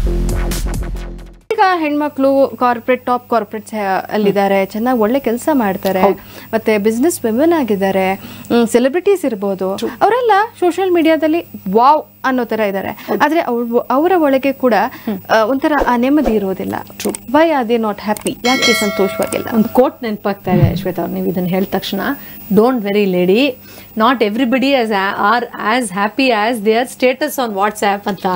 ಈಗ ಹೆಣ್ಮಕ್ಳು corporate top corporate ಅಲ್ಲಿದ್ದಾರೆ ಚೆನ್ನಾಗಿ ಒಳ್ಳೆ ಕೆಲಸ ಮಾಡ್ತಾರೆ ಮತ್ತೆ ಬಿಸ್ನೆಸ್ ವುಮೆನ್ ಆಗಿದ್ದಾರೆ ಸೆಲೆಬ್ರಿಟೀಸ್ ಇರ್ಬೋದು ಅವರೆಲ್ಲ ಸೋಷಿಯಲ್ ಮೀಡಿಯಾದಲ್ಲಿ ವಾವ್ ಅನ್ನೋ ತರ ಇದ್ದಾರೆ ಆದ್ರೆ ಅವ್ರು ಅವರ ಒಳಗೆ ಕೂಡ ಆ, ಒಂಥರ ಆ ನೆಮ್ಮದಿ ಇರೋದಿಲ್ಲ why are they not happy ಯಾಕೆ ಸಂತೋಷವಾಗಿಲ್ಲ ಒಂದು ಕೋಟ್ ನೆನಪಾಗ್ತಾ ಇದೆ ಶ್ವೇತಾ ಅವ್ರು ನೀವು ಇದನ್ನ ಹೇಳಿದ ತಕ್ಷಣ don't very lady not everybody as are as happy as their status on WhatsApp ಅಂತ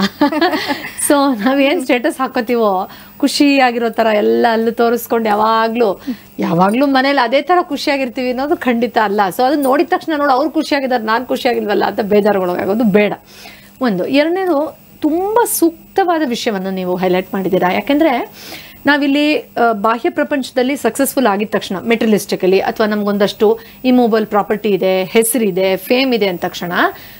ಸೊ ನಾವೇನು ಸ್ಟೇಟಸ್ ಹಾಕೋತೀವೋ ಖುಷಿಯಾಗಿರೋ ಥರ ಎಲ್ಲ ಅಲ್ಲೂ ತೋರಿಸ್ಕೊಂಡು ಯಾವಾಗಲೂ ಯಾವಾಗಲೂ ಮನೇಲಿ ಅದೇ ಥರ ಖುಷಿಯಾಗಿರ್ತೀವಿ ಅನ್ನೋದು ಖಂಡಿತ ಅಲ್ಲ ಸೊ ಅದನ್ನ ನೋಡಿದ ತಕ್ಷಣ ನೋಡಿ ಅವ್ರು ಖುಷಿಯಾಗಿದ್ದಾರೆ ನಾನು ಖುಷಿಯಾಗಿಲ್ವಲ್ಲ ಅಂತ ಬೇಜಾರುಗೊಳಗಾಗೋದು ಬೇಡ ಒಂದು ಎರಡನೇದು ತುಂಬ ಸೂಕ್ತವಾದ ವಿಷಯವನ್ನು ನೀವು ಹೈಲೈಟ್ ಮಾಡಿದ್ದೀರಾ ಯಾಕೆಂದರೆ ನಾವಿಲ್ಲಿ ಆ, ಬಾಹ್ಯ ಪ್ರಪಂಚದಲ್ಲಿ ಸಕ್ಸಸ್ಫುಲ್ ಆಗಿದ ತಕ್ಷಣ ಮೆಟೀರಿಯಲಿಸ್ಟಿಕಲಿ ಅಥವಾ ನಮಗೊಂದಷ್ಟು ಇಮೂವಲ್ ಪ್ರಾಪರ್ಟಿ ಇದೆ ಹೆಸರಿದೆ ಫೇಮ್ ಇದೆ ಅಂದ ತಕ್ಷಣ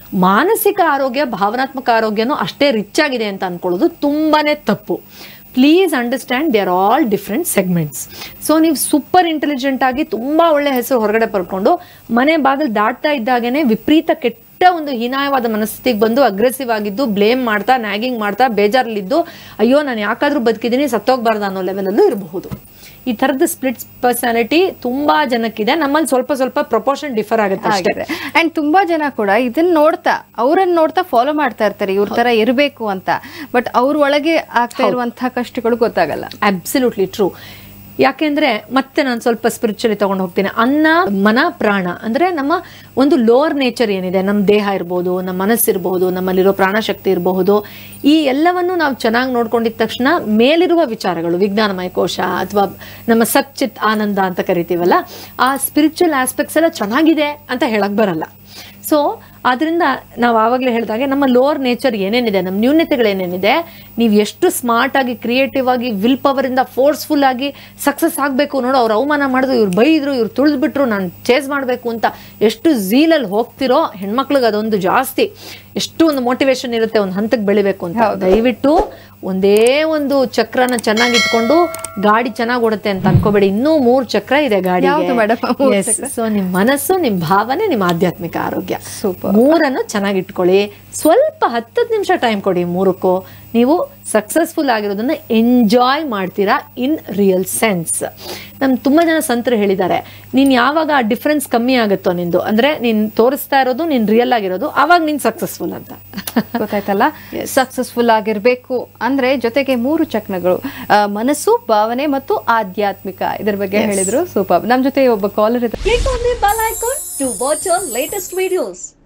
ಮಾನಸಿಕ ಆರೋಗ್ಯ ಭಾವನಾತ್ಮಕ ಆರೋಗ್ಯನೂ ಅಷ್ಟೇ ರಿಚ್ ಆಗಿದೆ ಅಂತ ಅನ್ಕೊಳ್ಳೋದು ತುಂಬಾನೇ ತಪ್ಪು please understand they are all different segments so ನೀವು ಸೂಪರ್ ಇಂಟೆಲಿಜೆಂಟ್ ಆಗಿ ತುಂಬಾ ಒಳ್ಳೆ ಹೆಸರು ಹೊರಗಡೆ ಪಡ್ಕೊಂಡು ಮನೆ ಬಾಗಿಲು ದಾಟ್ತಾ ಇದ್ದಾಗೇನೆ ವಿಪರೀತ ಕೆಟ್ಟ ಒಂದು ಹೀನಾಯವಾದ ಮನಸ್ಥಿತಿಗೆ ಬಂದು ಅಗ್ರೆಸಿವ್ ಆಗಿದ್ದು ಬ್ಲೇಮ್ ಮಾಡ್ತಾ ನ್ಯಾಗಿಂಗ್ ಮಾಡ್ತಾ ಬೇಜಾರಲ್ಲಿದ್ದು ಅಯ್ಯೋ ನಾನು ಯಾಕಾದ್ರೂ ಬದುಕಿದ್ದೀನಿ ಸತ್ತೋಗ್ಬಾರ್ದು ಅನ್ನೋ ಲೆವೆಲಲ್ಲೂ ಇರಬಹುದು ಈ ಥರದ ಸ್ಪ್ಲಿಟ್ಸ್ ಪರ್ಸನಾಲಿಟಿ ತುಂಬಾ ಜನಕ್ಕಿದೆ ನಮ್ಮಲ್ಲಿ ಸ್ವಲ್ಪ ಸ್ವಲ್ಪ ಪ್ರಪೋರ್ಷನ್ ಡಿಫರ್ ಆಗುತ್ತೆ ಅಷ್ಟೇ ಆಗಿದೆ ಅಂಡ್ ತುಂಬಾ ಜನ ಕೂಡ ಇದನ್ನ ನೋಡ್ತಾ ಅವರನ್ನ ನೋಡ್ತಾ ಫಾಲೋ ಮಾಡ್ತಾ ಇರ್ತಾರೆ ಇವ್ರ ತರ ಇರಬೇಕು ಅಂತ ಬಟ್ ಅವ್ರ ಒಳಗೆ ಆಗ್ತಾ ಇರುವಂತಹ ಕಷ್ಟಗಳು ಗೊತ್ತಾಗಲ್ಲ ಅಬ್ಸಲ್ಯೂಟ್ಲಿ ಟ್ರೂ ಯಾಕೆಂದ್ರೆ ಮತ್ತೆ ನಾನು ಸ್ವಲ್ಪ ಸ್ಪಿರಿಚುಲಿ ತಗೊಂಡು ಹೋಗ್ತೀನಿ ಅನ್ನ ಮನ ಪ್ರಾಣ ಅಂದ್ರೆ ನಮ್ಮ ಒಂದು ಲೋವರ್ ನೇಚರ್ ಏನಿದೆ ನಮ್ಮ ದೇಹ ಇರ್ಬೋದು ನಮ್ಮ ಮನಸ್ಸಿರ್ಬೋದು ನಮ್ಮಲ್ಲಿರೋ ಪ್ರಾಣಶಕ್ತಿ ಇರಬಹುದು ಈ ಎಲ್ಲವನ್ನು ನಾವು ಚೆನ್ನಾಗಿ ನೋಡ್ಕೊಂಡಿದ ತಕ್ಷಣ ಮೇಲಿರುವ ವಿಚಾರಗಳು ವಿಜ್ಞಾನಮಯ ಕೋಶ ಅಥವಾ ನಮ್ಮ ಸಚ್ಚಿತ್ ಆನಂದ ಅಂತ ಕರಿತೀವಲ್ಲ ಆ ಸ್ಪಿರಿಚುವಲ್ ಆಸ್ಪೆಕ್ಟ್ಸ್ ಎಲ್ಲ ಚೆನ್ನಾಗಿದೆ ಅಂತ ಹೇಳಕ್ ಬರಲ್ಲ ಸೊ ಆದ್ರಿಂದ ನಾವು ಆವಾಗಲೇ ಹೇಳಿದಾಗೆ ನಮ್ಮ ಲೋವರ್ ನೇಚರ್ ಏನೇನಿದೆ ನಮ್ಮ ನ್ಯೂನತೆಗಳೇನೇನಿದೆ ನೀವು ಎಷ್ಟು ಸ್ಮಾರ್ಟ್ ಆಗಿ ಕ್ರಿಯೇಟಿವ್ ಆಗಿ ವಿಲ್ ಪವರ್ ಇಂದ ಫೋರ್ಸ್ಫುಲ್ ಆಗಿ ಸಕ್ಸಸ್ ಆಗಬೇಕು ನೋಡು ಅವ್ರು ಅವಮಾನ ಮಾಡಿದ್ರು ಇವ್ರು ಬೈದ್ರು ಇವ್ರು ತುಳಿದ್ಬಿಟ್ರು ನಾನು ಚೇಸ್ ಮಾಡಬೇಕು ಅಂತ ಎಷ್ಟು ಝೀಲಲ್ಲಿ ಹೋಗ್ತಿರೋ ಹೆಣ್ಮಕ್ಳಿಗೆ ಅದೊಂದು ಜಾಸ್ತಿ ಎಷ್ಟು ಒಂದು ಮೋಟಿವೇಶನ್ ಇರುತ್ತೆ ಒಂದು ಹಂತಕ್ಕೆ ಬೆಳಿಬೇಕು ಅಂತ ದಯವಿಟ್ಟು ಒಂದೇ ಒಂದು ಚಕ್ರನ ಚೆನ್ನಾಗಿ ಇಟ್ಕೊಂಡು ಗಾಡಿ ಚೆನ್ನಾಗಿ ಓಡುತ್ತೆ ಅಂತ ಅನ್ಕೋಬೇಡಿ ಇನ್ನೂ ಮೂರು ಚಕ್ರ ಇದೆ ಯಾವ್ದು madam? ಮೂರ್ ಗಾಡಿ ಸೊ ನಿಮ್ ಮನಸ್ಸು ನಿಮ್ ಭಾವನೆ ನಿಮ್ ಆಧ್ಯಾತ್ಮಿಕ ಆರೋಗ್ಯ Super. ಮೂರನ್ನು ಚೆನ್ನಾಗಿ ಇಟ್ಕೊಳ್ಳಿ ಸ್ವಲ್ಪ ಹತ್ತತ್ತು ನಿಮಿಷ ಟೈಮ್ ಕೊಡಿ ಮೂರಕ್ಕೂ ನೀವು ಸಕ್ಸಸ್ಫುಲ್ ಆಗಿರೋದನ್ನ ಎಂಜಾಯ್ ಮಾಡ್ತೀರಾ ಇನ್ ರಿಯಲ್ ಸೆನ್ಸ್ ನಮ್ ತುಂಬಾ ಜನ ಸಂತರು ಹೇಳಿದ್ದಾರೆ ನೀನ್ ಯಾವಾಗ ಆ ಡಿಫ್ರೆನ್ಸ್ ಕಮ್ಮಿ ಆಗುತ್ತೋ ನಿಂದು ಅಂದ್ರೆ ನೀನ್ ತೋರಿಸ್ತಾ ಇರೋದು ನೀನ್ ರಿಯಲ್ ಆಗಿರೋದು ಅವಾಗ ನೀನ್ ಸಕ್ಸಸ್ಫುಲ್ ಅಂತ ಗೊತ್ತಾಯ್ತಲ್ಲ ಸಕ್ಸಸ್ಫುಲ್ ಆಗಿರ್ಬೇಕು ಅಂದ್ರೆ ಜೊತೆಗೆ ಮೂರು ಚಕ್ರಗಳು ಆ, ಮನಸ್ಸು ಭಾವನೆ ಮತ್ತು ಆಧ್ಯಾತ್ಮಿಕ ಇದ್ರ ಬಗ್ಗೆ ಹೇಳಿದ್ರು ಸೂಪರ್ ನಮ್ ಜೊತೆ ಒಬ್ಬ ಕಾಲರ್ ಇದ್ದಾರೆ Click on the bell icon to watch our latest videos.